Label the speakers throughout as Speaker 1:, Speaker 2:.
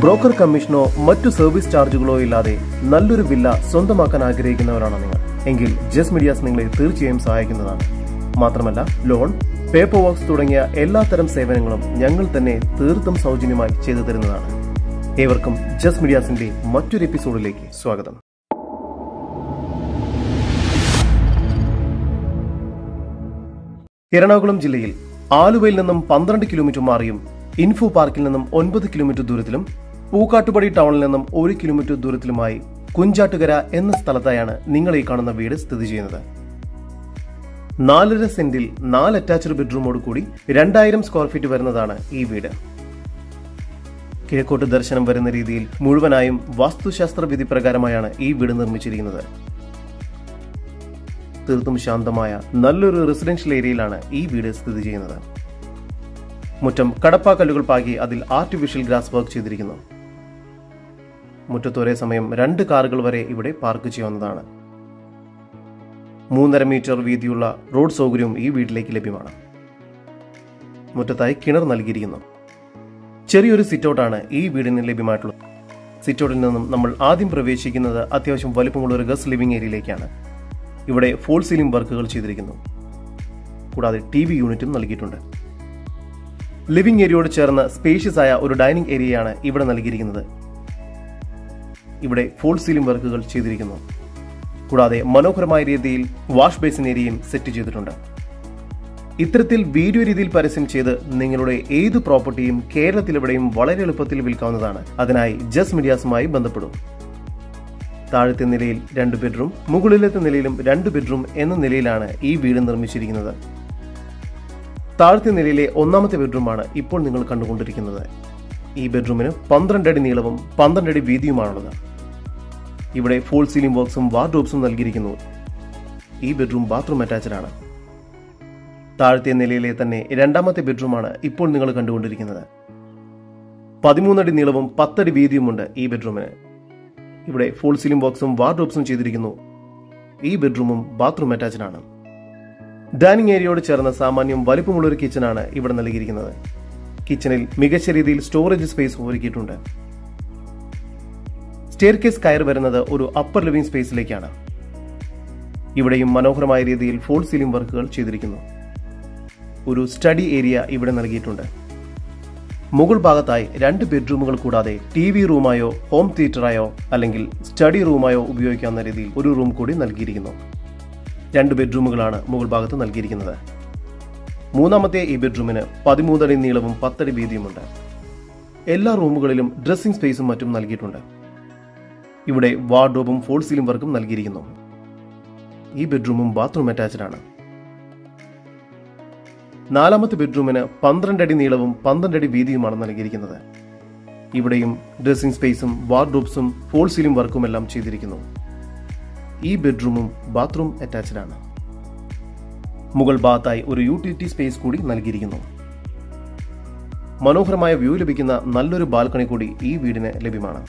Speaker 1: broker കമ്മീഷനോ മറ്റു service ചാർജുകളോ ഇല്ലാതെ നല്ലൊരു വില്ല സ്വന്തമാക്കാൻ ആഗ്രഹിക്കുന്നവരാണോ നിങ്ങൾ എങ്കിൽ ജസ് മീഡിയാസ് നിങ്ങളെ തീർച്ചയായും സഹായിക്കുന്നതാണ് മാത്രമല്ല ലോൺ പേപ്പർ വർക്ക്സ് തുടങ്ങിയ എല്ലാത്തരം സേവനങ്ങളും ഞങ്ങൾ തന്നെ തീർത്തും സൗജന്യമായി ചെയ്തു തരുന്നതാണ് ഏവർക്കും ജസ് മീഡിയാസിന്റെ മറ്റൊരു എപ്പിസോഡിലേക്ക് സ്വാഗതം എറണാകുളം ജില്ലയിൽ ആലുവയിൽ നിന്നും പന്ത്രണ്ട് കിലോമീറ്റർ മാറിയും ഇൻഫോ പാർക്കിൽ നിന്നും ഒൻപത് കിലോമീറ്റർ ദൂരത്തിലും പൂക്കാട്ടുപടി ടൗണിൽ നിന്നും ഒരു കിലോമീറ്റർ ദൂരത്തിലുമായി കുഞ്ചാട്ടുകര എന്ന സ്ഥലത്തായാണ് നിങ്ങൾ ഈ കാണുന്ന വീട് സ്ഥിതി ചെയ്യുന്നത് നാലര സെന്റിൽ നാല് അറ്റാച്ച്ഡ് ബെഡ്റൂമോട് കൂടി രണ്ടായിരം സ്ക്വയർ ഫീറ്റ് വരുന്നതാണ് ഈ വീട് കിഴക്കോട്ട് ദർശനം വരുന്ന രീതിയിൽ മുഴുവനായും വാസ്തുശാസ്ത്ര വിധി പ്രകാരമായാണ് ഈ വീട് നിർമ്മിച്ചിരിക്കുന്നത് തീർത്തും ശാന്തമായ നല്ലൊരു റെസിഡൻഷ്യൽ ഏരിയയിലാണ് ഈ വീട് സ്ഥിതി ചെയ്യുന്നത് മുറ്റം കടപ്പാക്കല്ലുകൾ പാകി അതിൽ ആർട്ടിഫിഷ്യൽ ഗ്രാസ് വർക്ക് ചെയ്തിരിക്കുന്നു മുറ്റത്ത് ഒരേ സമയം രണ്ട് കാറുകൾ വരെ ഇവിടെ പാർക്ക് ചെയ്യാവുന്നതാണ് മൂന്നര മീറ്റർ വീതിയുള്ള റോഡ് സൗകര്യവും ഈ വീട്ടിലേക്ക് ലഭ്യമാണ് മുറ്റത്തായി കിണർ നൽകിയിരിക്കുന്നു ചെറിയൊരു സിറ്റൗട്ടാണ് ഈ വീടിന് ലഭ്യമായിട്ടുള്ളത് സിറ്റൗട്ടിൽ നിന്നും നമ്മൾ ആദ്യം പ്രവേശിക്കുന്നത് അത്യാവശ്യം വലുപ്പമുള്ള ഒരു ഗസ് ലിവിംഗ് ഏരിയയിലേക്കാണ് ഇവിടെ ഫോൾ സീലിംഗ് വർക്കുകൾ ചെയ്തിരിക്കുന്നു കൂടാതെ ടി വി യൂണിറ്റും നൽകിയിട്ടുണ്ട് ലിവിംഗ് ഏരിയയോട് ചേർന്ന് സ്പേഷ്യസ് ആയ ഒരു ഡൈനിങ് ഏരിയയാണ് ഇവിടെ നൽകിയിരിക്കുന്നത് ഇവിടെ ഫോൾ സീലിംഗ് വർക്കുകൾ ചെയ്തിരിക്കുന്നു കൂടാതെ മനോഹരമായ രീതിയിൽ വാഷ് ബേസിൻ ഏരിയയും സെറ്റ് ചെയ്തിട്ടുണ്ട് ഇത്തരത്തിൽ വീഡിയോ രീതിയിൽ പരസ്യം ചെയ്ത് നിങ്ങളുടെ ഏത് പ്രോപ്പർട്ടിയും കേരളത്തിലെവിടെയും വളരെ എളുപ്പത്തിൽ വിൽക്കാവുന്നതാണ് അതിനായി ജസ് മീഡിയാസുമായി ബന്ധപ്പെടും താഴത്തെ നിലയിൽ രണ്ട് ബെഡ്റൂം മുകളിലത്തെ നിലയിലും രണ്ട് ബെഡ്റൂം എന്ന നിലയിലാണ് ഈ വീട് നിർമ്മിച്ചിരിക്കുന്നത് താഴത്തെ നിലയിലെ ഒന്നാമത്തെ ബെഡ്റൂമാണ് ഇപ്പോൾ നിങ്ങൾ കണ്ടുകൊണ്ടിരിക്കുന്നത് ഈ ബെഡ്റൂമിന് പന്ത്രണ്ട് അടി നീളവും പന്ത്രണ്ട് അടി വീതിയുമാണുള്ളത് ഇവിടെ ഫോൾ സീലിംഗ് ബോക്സും വാർഡ്രോബ്സും നൽകിയിരിക്കുന്നു ഈ ബെഡ്റൂം ബാത്റൂം അറ്റാച്ച്ഡ് ആണ് താഴത്തെ നിലയിലെ തന്നെ രണ്ടാമത്തെ ബെഡ്റൂമാണ് ഇപ്പോൾ നിങ്ങൾ കണ്ടുകൊണ്ടിരിക്കുന്നത് പതിമൂന്നടി നീളവും പത്തടി വീതിയുമുണ്ട് ഈ ബെഡ്റൂമിന് ഇവിടെ ഫോൾ സീലിംഗ് ബോക്സും വാർഡ്രോബ്സും ചെയ്തിരിക്കുന്നു ഈ ബെഡ്റൂമും ബാത്റൂം അറ്റാച്ച്ഡ് ആണ് ഡൈനിങ് ഏരിയയോട് ചേർന്ന സാമാന്യം വലിപ്പമുള്ള ഒരു കിച്ചണാണ് ഇവിടെ നൽകിയിരിക്കുന്നത് കിച്ചണിൽ മികച്ച രീതിയിൽ സ്റ്റോറേജ് സ്പേസ് ഒരുക്കിയിട്ടുണ്ട് സ്റ്റെയർ കേസ് കയർ വരുന്നത് ഒരു അപ്പർ ലിവിംഗ് സ്പേസിലേക്കാണ് ഇവിടെയും മനോഹരമായ രീതിയിൽ ഫോൾ സീലിംഗ് വർക്കുകൾ ചെയ്തിരിക്കുന്നു ഒരു സ്റ്റഡി ഏരിയ ഇവിടെ നൽകിയിട്ടുണ്ട് മുകൾ ഭാഗത്തായി രണ്ട് ബെഡ്റൂമുകൾ കൂടാതെ ടി വി റൂമായോ ഹോം തിയേറ്ററായോ അല്ലെങ്കിൽ സ്റ്റഡി റൂമായോ ഉപയോഗിക്കാവുന്ന രീതിയിൽ ഒരു റൂം കൂടി നൽകിയിരിക്കുന്നു രണ്ട് ബെഡ്റൂമുകളാണ് മുകൾ ഭാഗത്ത് നൽകിയിരിക്കുന്നത് മൂന്നാമത്തെ ഈ ബെഡ്റൂമിന് പതിമൂന്നടി നീളവും പത്തടി വീതിയുമുണ്ട് എല്ലാ റൂമുകളിലും ഡ്രസ്സിംഗ് സ്പേസും മറ്റും നൽകിയിട്ടുണ്ട് ഇവിടെ വാർഡ്രോബും ഫോൾ സീലിംഗ് വർക്കും നൽകിയിരിക്കുന്നു ഈ ബെഡ്റൂമും ബാത്റൂം അറ്റാച്ച്ഡ് ആണ് നാലാമത്തെ ബെഡ്റൂമിന് പന്ത്രണ്ട് അടി നീളവും പന്ത്രണ്ട് അടി വീതിയുമാണ് നൽകിയിരിക്കുന്നത് ഇവിടെയും ഡ്രസ്സിംഗ് സ്പേസും വാർഡ്രോബ്സും ഫോൾ സീലിംഗ് വർക്കും എല്ലാം ചെയ്തിരിക്കുന്നു ഈ ബെഡ്റൂമും ബാത്റൂം അറ്റാച്ച്ഡ് ആണ് മുകൾ ഭാഗത്തായി ഒരു യൂട്ടിലിറ്റി സ്പേസ് കൂടി നൽകിയിരിക്കുന്നു മനോഹരമായ വ്യൂ ലഭിക്കുന്ന നല്ലൊരു ബാൽക്കണി കൂടി ഈ വീടിന് ലഭ്യമാണ്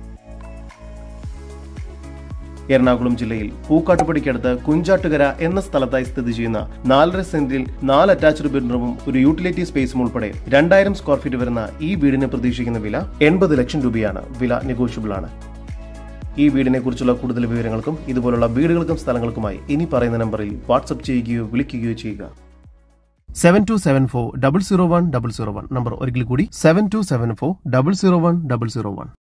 Speaker 1: എറണാകുളം ജില്ലയിൽ പൂക്കാട്ടുപടിക്കടുത്ത് കുഞ്ചാട്ടുകര എന്ന സ്ഥലത്തായി സ്ഥിതി ചെയ്യുന്ന നാലര സെന്റിൽ നാല് അറ്റാച്ച്ഡ് ബെഡ്റൂമും ഒരു യൂട്ടിലിറ്റി സ്പേസും ഉൾപ്പെടെ രണ്ടായിരം സ്ക്വയർ ഫീറ്റ് വരുന്ന ഈ വീടിന് പ്രതീക്ഷിക്കുന്ന വില എൺപത് ലക്ഷം രൂപയാണ് വില നെഗോഷ്യബിൾ ആണ് ഈ വീടിനെ കുറിച്ചുള്ള കൂടുതൽ വിവരങ്ങൾക്കും ഇതുപോലുള്ള വീടുകൾക്കും സ്ഥലങ്ങൾക്കുമായി ഇനി പറയുന്ന നമ്പറിൽ വാട്സപ്പ് ചെയ്യുകയോ വിളിക്കുകയോ ചെയ്യുക seven two seven four double zero one double zero one number ഒരിക്കൽ കൂടി seven two seven four double zero one double zero one